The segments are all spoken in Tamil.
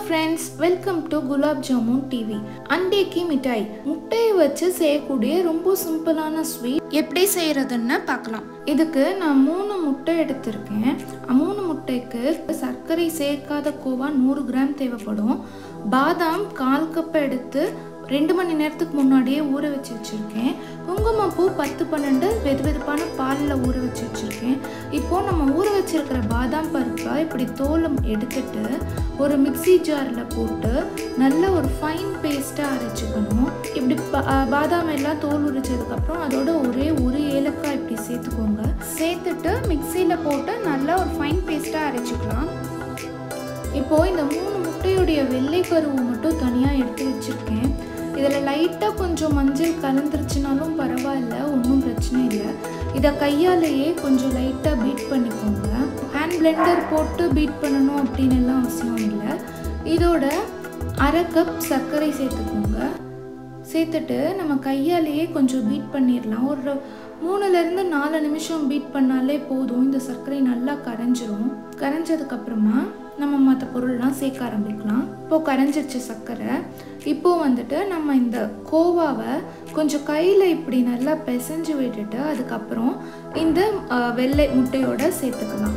friends welcome to gulab jamun TV அண்டேக்கி மிட்டாய் முட்டையை வச்சு செய்யக்கூடிய ரொம்ப சிம்பிளான ஸ்வீட் எப்படி செய்யறதுன்னு பார்க்கலாம் இதுக்கு நான் மூணு முட்டை எடுத்திருக்கேன் மூணு முட்டைக்கு சர்க்கரை சேர்க்காத கோவா நூறு கிராம் தேவைப்படும் பாதாம் கால் கப் எடுத்து ரெண்டு மணி நேரத்துக்கு முன்னாடியே ஊற வச்சு வச்சுருக்கேன் குங்குமப்பூ பத்து பன்னெண்டு வெது வெதுப்பான பாலில் ஊற வச்சு வச்சுருக்கேன் இப்போது நம்ம ஊற வச்சிருக்கிற பாதாம் பருப்பை இப்படி தோலம் எடுத்துட்டு ஒரு மிக்ஸி ஜாரில் போட்டு நல்ல ஒரு ஃபைன் பேஸ்ட்டாக அரைச்சிக்கணும் இப்படி பா- பாதாம் எல்லாம் தோல் உரிச்சதுக்கப்புறம் அதோட ஒரே ஒரு ஏலக்காய் இப்படி சேர்த்துக்கோங்க சேர்த்துட்டு மிக்சியில் போட்டு நல்லா ஒரு ஃபைன் பேஸ்ட்டாக அரைச்சிக்கலாம் இப்போது இந்த மூணு முட்டையுடைய வெள்ளை கருவை மட்டும் தனியாக எடுத்து வச்சுருக்கேன் இதில் லைட்டாக கொஞ்சம் மஞ்சள் கலந்துருச்சுனாலும் பரவாயில்ல ஒன்றும் பிரச்சனை இல்லை இதை கையாலேயே கொஞ்சம் லைட்டாக பீட் பண்ணிக்கோங்க ஹேண்ட் பிளெண்டர் போட்டு பீட் பண்ணணும் அப்படின்னு எல்லாம் அவசியம் இல்லை இதோட அரை கப் சர்க்கரை சேர்த்துக்கோங்க சேர்த்துட்டு நம்ம கையாலேயே கொஞ்சம் பீட் பண்ணிடலாம் ஒரு மூணுலேருந்து நாலு நிமிஷம் பீட் பண்ணாலே போதும் இந்த சர்க்கரை நல்லா கரைஞ்சிரும் கரைஞ்சதுக்கப்புறமா நம்ம மற்ற பொருள்லாம் சேர்க்க ஆரம்பிக்கலாம் இப்போது கரைஞ்சிருச்சு சர்க்கரை இப்போது வந்துட்டு நம்ம இந்த கோவாவை கொஞ்சம் கையில் இப்படி நல்லா பிசைஞ்சு விட்டுட்டு அதுக்கப்புறம் இந்த அஹ், வெள்ளை முட்டையோட சேர்த்துக்கலாம்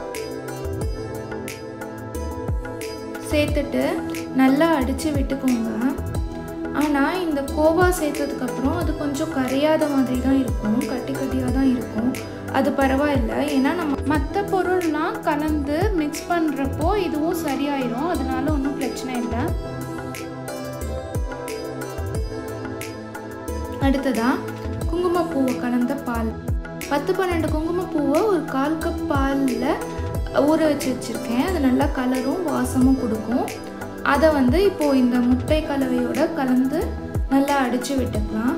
சேர்த்துட்டு நல்லா அடித்து விட்டுக்கோங்க ஆனால் இந்த கோவா சேர்த்ததுக்கப்புறம் அது கொஞ்சம் கரையாத மாதிரி தான் இருக்கும் கட்டி கட்டியாக தான் இருக்கும் அது பரவாயில்ல ஏன்னா நம்ம மற்ற பொருள்லாம் கலந்து மிக்ஸ் பண்ணுறப்போ இதுவும் சரியாயிரும் அதனால ஒன்றும் பிரச்சனை இல்லை அடுத்ததா குங்குமப்பூவை கலந்த பால் பத்து பன்னெண்டு குங்குமப்பூவை ஒரு கால் கப் பாலில் ஊற வச்சு வச்சுருக்கேன் அது நல்லா கலரும் வாசமும் கொடுக்கும் அதை வந்து இப்போது இந்த முட்டை கலவையோட கலந்து நல்லா அடித்து விட்டுக்கலாம்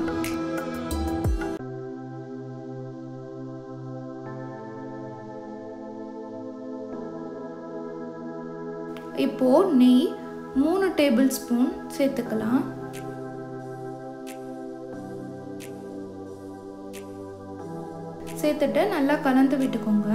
இப்போது நெய் மூணு டேபிள் ஸ்பூன் சேர்த்துக்கலாம் சேர்த்துட்டு நல்லா கலந்து விட்டுக்கோங்க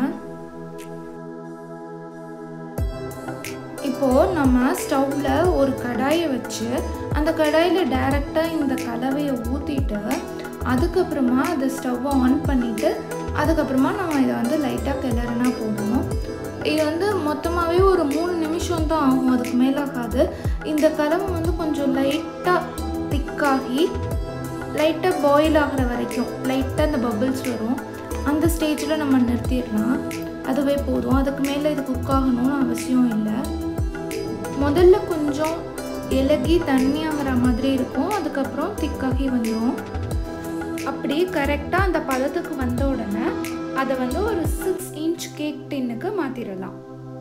இப்போது நம்ம ஸ்டவ்வில் ஒரு கடாயை வச்சு அந்த கடாயில் டைரெக்டாக இந்த கலவையை ஊற்றிட்டு அதுக்கப்புறமா அதை ஸ்டவ்வை ஆன் பண்ணிவிட்டு அதுக்கப்புறமா நம்ம இதை வந்து லைட்டாக கிளறினா போதும் இது வந்து மொத்தமாகவே ஒரு மூணு நிமிஷம் தான் ஆகும் அதுக்கு மேலே ஆகாது இந்த கலவை வந்து கொஞ்சம் லைட்டாக திக்காகி லைட்டாக பாயில் ஆகிற வரைக்கும் லைட்டாக இந்த பபிள்ஸ் வரும் அந்த ஸ்டேஜில் நம்ம நிறுத்திடலாம் அதுவே போதும் அதுக்கு மேலே இது குக் ஆகணும்னு அவசியம் இல்லை முதல்ல கொஞ்சம் இலகி தண்ணி ஆகிற மாதிரி இருக்கும் அதுக்கப்புறம் திக்காகி வந்துடும் அப்படி கரெக்டாக அந்த பதத்துக்கு வந்த உடனே அதை வந்து ஒரு சிக்ஸ் இன்ச் கேக் டின்னுக்கு மாற்றிடலாம்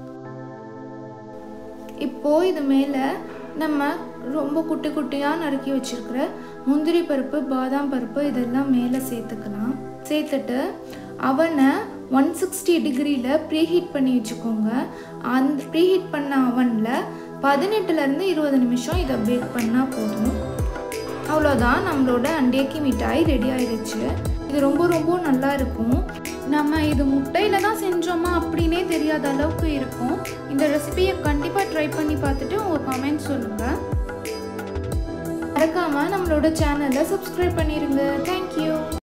இப்போ இது மேலே நம்ம ரொம்ப குட்டி குட்டியாக நறுக்கி வச்சிருக்கிற முந்திரி பருப்பு பாதாம் பருப்பு இதெல்லாம் மேலே சேர்த்துக்கலாம் சேர்த்துட்டு அவனை ஒன் சிக்ஸ்டி டிகிரியில் ப்ரீஹீட் பண்ணி வச்சுக்கோங்க அந்த ப்ரீஹீட் பண்ண அவனில் பதினெட்டுலேருந்து இருபது நிமிஷம் இதை பேக் பண்ணால் போதும் அவ்வளோதான் நம்மளோட அண்டேக்கி மிட்டாய் ரெடி ஆயிடுச்சு இது ரொம்ப ரொம்ப நல்லா இருக்கும் நம்ம இது முட்டையில் தான் செஞ்சோமா அப்படின்னே தெரியாத அளவுக்கு இருக்கும் இந்த ரெசிபியை கண்டிப்பாக ட்ரை பண்ணி பார்த்துட்டு உங்கள் கமெண்ட் சொல்லுங்கள் மறக்காமல் நம்மளோட சேனலை சப்ஸ்கிரைப் பண்ணிடுங்க தேங்க்யூ